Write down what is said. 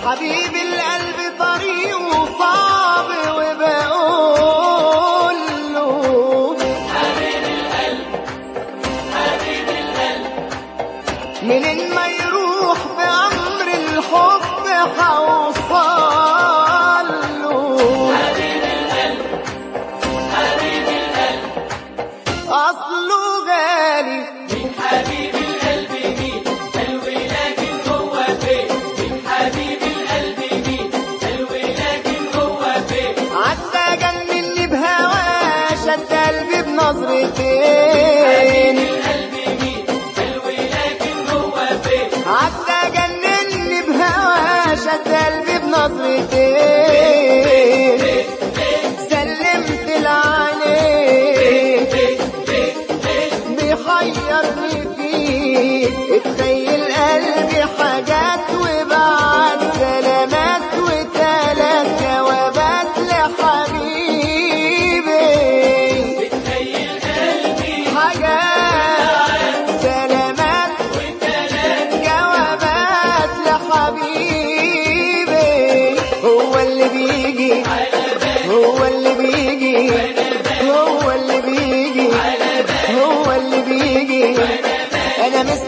حبيب القلب طريقه صعب وبقول له منين ما يروح بأمر الحب حوصل له أصله غالي من حبيب القلب مين قلبي لكن هو فين من حبيب القلب مين قلبي لكن هو فين عدى جنني بهواه شد قلبي بنظرتين القلب مين قلبي لكن هو فين عدى جنني بهواه شد قلبي بنظرتين سلمت العينين بيحيرني فيه اتخيل قلبي حاجات وبعد سلامات وتلات جوابات لحبيبي تخيل قلبي حاجات سلامات جوابات لحبيبي هو اللي بيجي هو اللي بيجي هو اللي بيجي هو اللي بيجي انا مستني